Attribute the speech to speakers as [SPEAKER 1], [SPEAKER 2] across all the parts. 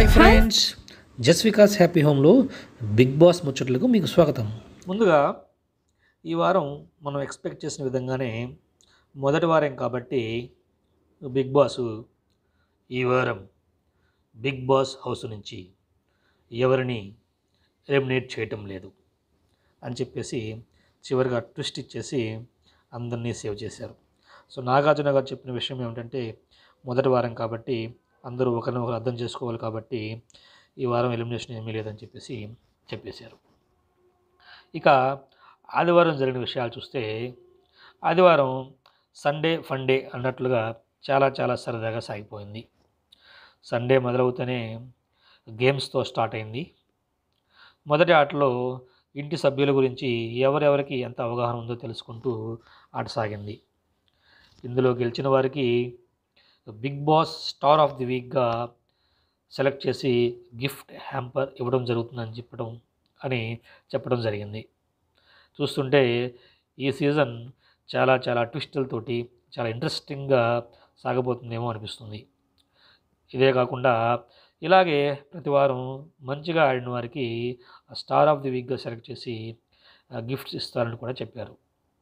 [SPEAKER 1] hi friends just Vikas happy హోమ్లో big boss ముచ్చట్లకు మీకు స్వాగతం ముందుగా ఈ వారం మనం ఎక్స్పెక్ట్ చేసిన విధంగానే మొదటి వారం కాబట్టి బిగ్ బాస్ ఈ వారం బిగ్ బాస్ హౌస్ నుంచి ఎవరిని ఎలిమినేట్ చేయటం లేదు అని చెప్పేసి చివరిగా ట్విస్ట్ ఇచ్చేసి అందరినీ సేవ్ చేశారు సో నాగార్జున గారు చెప్పిన విషయం ఏమిటంటే మొదటి వారం కాబట్టి అందరూ ఒకరినొకరు అర్థం చేసుకోవాలి కాబట్టి ఈ వారం ఎలిమినేషన్ ఏమీ లేదని చెప్పేసి చెప్పేశారు ఇక ఆదివారం జరిగిన విషయాలు చూస్తే ఆదివారం సండే ఫండే అన్నట్లుగా చాలా చాలా సరదాగా సాగిపోయింది సండే మొదలవుతూనే గేమ్స్తో స్టార్ట్ అయింది మొదటి ఆటలో ఇంటి సభ్యుల గురించి ఎవరెవరికి ఎంత అవగాహన ఉందో తెలుసుకుంటూ ఆట సాగింది ఇందులో గెలిచిన వారికి big boss star of the వీక్గా సెలెక్ట్ చేసి గిఫ్ట్ హ్యాంపర్ ఇవ్వడం జరుగుతుందని చెప్పడం అని చెప్పడం జరిగింది చూస్తుంటే ఈ సీజన్ చాలా చాలా ట్విస్టులతోటి చాలా ఇంట్రెస్టింగ్గా సాగబోతుందేమో అనిపిస్తుంది ఇదే కాకుండా ఇలాగే ప్రతి వారం మంచిగా ఆడిన వారికి స్టార్ ఆఫ్ ది వీక్గా సెలెక్ట్ చేసి గిఫ్ట్స్ ఇస్తారని కూడా చెప్పారు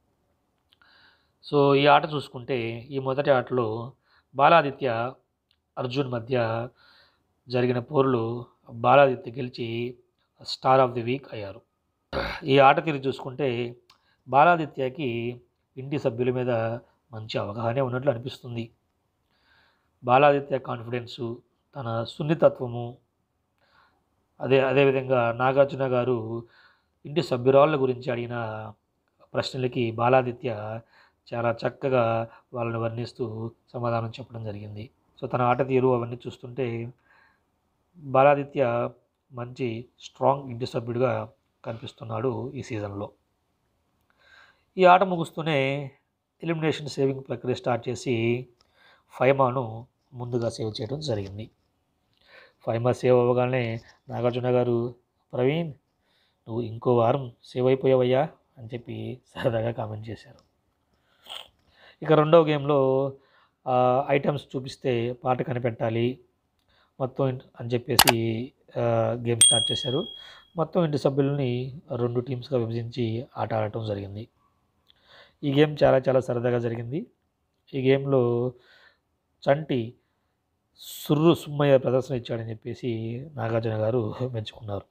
[SPEAKER 1] సో ఈ ఆట చూసుకుంటే ఈ మొదటి ఆటలో బాలాదిత్య అర్జున్ మధ్య జరిగిన పోరులు బాలాదిత్య గెలిచి స్టార్ ఆఫ్ ది వీక్ అయ్యారు ఈ ఆట తీరు చూసుకుంటే బాలాదిత్యకి ఇంటి సభ్యుల మీద మంచి అవగాహనే ఉన్నట్లు అనిపిస్తుంది బాలాదిత్య కాన్ఫిడెన్సు తన సున్నితత్వము అదే అదేవిధంగా నాగార్జున గారు ఇంటి సభ్యురాళ్ళ గురించి అడిగిన ప్రశ్నలకి బాలాదిత్య చాలా చక్కగా వాళ్ళని వర్ణిస్తూ సమాధానం చెప్పడం జరిగింది సో తన ఆట తీరు అవన్నీ చూస్తుంటే బాలాదిత్య మంచి స్ట్రాంగ్ ఇంటి సభ్యుడిగా కనిపిస్తున్నాడు ఈ సీజన్లో ఈ ఆట ముగుస్తూనే ఎలిమినేషన్ సేవింగ్ ప్రక్రియ స్టార్ట్ చేసి ఫైమాను ముందుగా సేవ్ చేయడం జరిగింది ఫైమా సేవ్ అవ్వగానే నాగార్జున గారు ప్రవీణ్ నువ్వు ఇంకో వారం సేవ్ అయిపోయావయ్యా అని చెప్పి సరదాగా కామెంట్ చేశారు ఇక రెండవ గేమ్లో ఐటమ్స్ చూపిస్తే పాట కనిపెట్టాలి మొత్తం ఇంట్- అని చెప్పేసి గేమ్ స్టార్ట్ చేశారు మొత్తం ఇంటి సభ్యులని రెండు టీమ్స్గా విభజించి ఆట ఆడటం జరిగింది ఈ గేమ్ చాలా చాలా సరదాగా జరిగింది ఈ గేమ్లో చంటి సుర్రు సుమ్మయ్య ప్రదర్శన ఇచ్చాడని చెప్పేసి నాగార్జున గారు మెచ్చుకున్నారు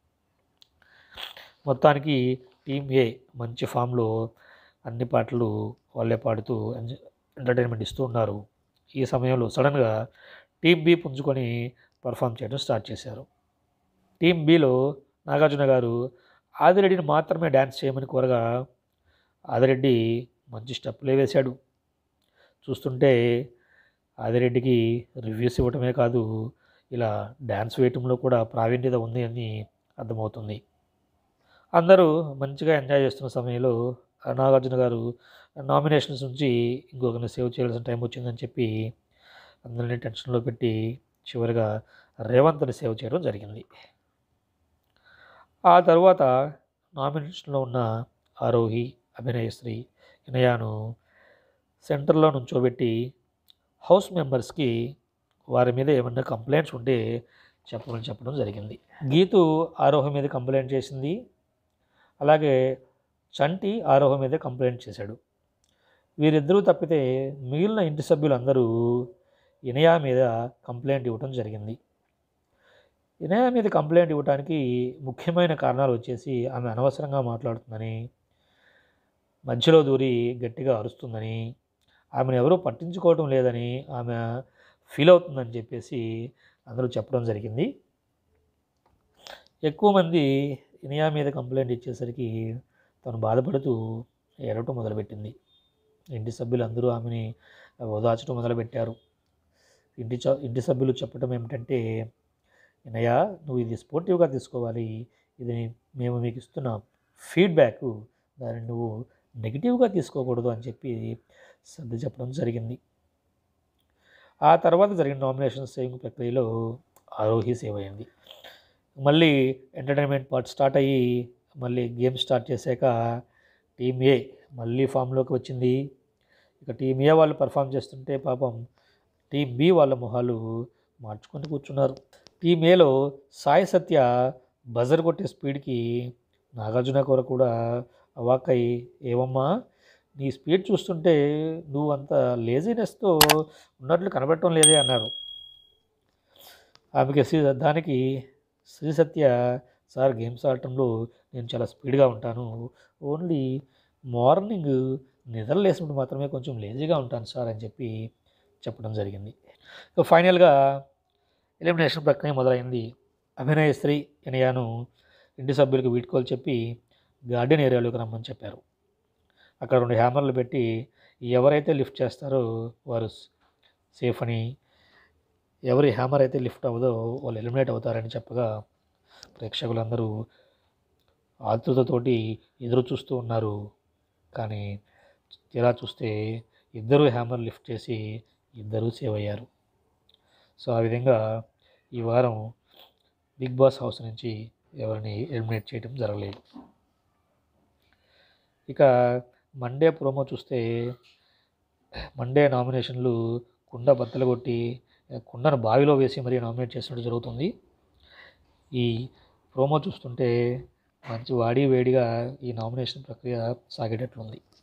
[SPEAKER 1] మొత్తానికి టీం ఏ మంచి ఫామ్లో అన్ని పాటలు వాళ్ళే పాడుతూ ఎంజ- ఎంటర్టైన్మెంట్ ఇస్తూ ఉన్నారు ఈ సమయంలో సడన్గా టీం బి పుంజుకొని పర్ఫామ్ చేయడం స్టార్ట్ చేశారు టీం బిలో నాగార్జున గారు ఆదిరెడ్డిని మాత్రమే డ్యాన్స్ చేయమని కోరగా ఆదిరెడ్డి మంచి స్టెప్పులే వేశాడు చూస్తుంటే ఆదిరెడ్డికి రివ్యూస్ ఇవ్వటమే కాదు ఇలా డ్యాన్స్ వేయటంలో కూడా ప్రావీణ్యత ఉంది అని అర్థమవుతుంది అందరూ మంచిగా ఎంజాయ్ చేస్తున్న సమయంలో నాగార్జున గారు నామినేషన్స్ నుంచి ఇంకొకరిని సేవ్ చేయాల్సిన టైం వచ్చిందని చెప్పి అందరినీ టెన్షన్లో పెట్టి చివరిగా రేవంత్ని సేవ్ చేయడం జరిగింది ఆ తర్వాత నామినేషన్లో ఉన్న ఆరోహి అభినయశ్రీ ఇనయాను సెంటర్లో నుంచోబెట్టి హౌస్ మెంబర్స్కి వారి మీద ఏమన్నా కంప్లైంట్స్ ఉంటే చెప్పమని చెప్పడం జరిగింది గీతు ఆరోహి మీద కంప్లైంట్ చేసింది అలాగే చంటి ఆరోహ మీద కంప్లైంట్ చేశాడు వీరిద్దరూ తప్పితే మిగిలిన ఇంటి సభ్యులందరూ ఇనయా మీద కంప్లైంట్ ఇవ్వడం జరిగింది ఇనయా మీద కంప్లైంట్ ఇవ్వడానికి ముఖ్యమైన కారణాలు వచ్చేసి ఆమె అనవసరంగా మాట్లాడుతుందని మధ్యలో దూరి గట్టిగా అరుస్తుందని ఆమెను ఎవరూ పట్టించుకోవడం లేదని ఆమె ఫీల్ అవుతుందని చెప్పేసి అందరూ చెప్పడం జరిగింది ఎక్కువ మంది ఇనియా మీద కంప్లైంట్ ఇచ్చేసరికి తను బాధపడుతూ ఏడవటం మొదలుపెట్టింది ఇంటి సభ్యులు అందరూ ఆమెని ఓదార్చడం మొదలుపెట్టారు ఇంటి చ ఇంటి సభ్యులు చెప్పడం ఏమిటంటే ఇనయ్య నువ్వు ఇది స్పోర్టివ్గా తీసుకోవాలి ఇది మేము మీకు ఇస్తున్న ఫీడ్బ్యాక్ దాన్ని నువ్వు నెగిటివ్గా తీసుకోకూడదు అని చెప్పి సర్ది చెప్పడం జరిగింది ఆ తర్వాత జరిగిన నామినేషన్ సేవింగ్ ప్రక్రియలో ఆరోహి సేవ్ అయింది మళ్ళీ ఎంటర్టైన్మెంట్ పార్ట్ స్టార్ట్ అయ్యి మళ్ళీ గేమ్ స్టార్ట్ చేశాక టీమ్ ఏ మళ్ళీ ఫామ్లోకి వచ్చింది ఇక టీమ్ ఏ వాళ్ళు పర్ఫామ్ చేస్తుంటే పాపం టీమ్ బి వాళ్ళ మొహాలు మార్చుకొని కూర్చున్నారు టీమ్ ఏలో సాయి సత్య బజర్ కొట్టే స్పీడ్కి నాగార్జున కూర కూడా అవాకై ఏమమ్మా నీ స్పీడ్ చూస్తుంటే నువ్వు అంత లేజినెస్తో ఉన్నట్లు కనబడటం లేదే అన్నారు ఆమెకి శ్రీ దానికి శ్రీ సత్య సార్ గేమ్స్ ఆడటంలో నేను చాలా స్పీడ్గా ఉంటాను ఓన్లీ మార్నింగ్ నిద్ర లేసినప్పుడు మాత్రమే కొంచెం లేజీగా ఉంటాను సార్ అని చెప్పి చెప్పడం జరిగింది ఇక ఫైనల్గా ఎలిమినేషన్ ప్రక్రియ మొదలైంది అభినయ స్త్రీ ఎనియాను ఇంటి సభ్యులకు వీడ్కోలు చెప్పి గార్డెన్ ఏరియాలోకి రమ్మని చెప్పారు అక్కడ రెండు హ్యామర్లు పెట్టి ఎవరైతే లిఫ్ట్ చేస్తారో వారు సేఫ్ అని ఎవరి హ్యామర్ అయితే లిఫ్ట్ అవ్వదో వాళ్ళు ఎలిమినేట్ అవుతారని చెప్పగా ప్రేక్షకులందరూ ఆతృతతోటి ఎదురు చూస్తూ ఉన్నారు కానీ తీరా చూస్తే ఇద్దరు హ్యామర్ లిఫ్ట్ చేసి ఇద్దరూ సేవ్ అయ్యారు సో ఆ విధంగా ఈ వారం బిగ్ బాస్ హౌస్ నుంచి ఎవరిని ఎలిమినేట్ చేయడం జరగలేదు ఇక మండే ప్రోమో చూస్తే మండే నామినేషన్లు కుండ బద్దలు కొట్టి కుండను బావిలో వేసి మరీ నామినేట్ చేసినట్టు జరుగుతుంది ఈ ప్రోమో చూస్తుంటే మంచి వాడి వేడిగా ఈ నామినేషన్ ప్రక్రియ సాగేటట్లుంది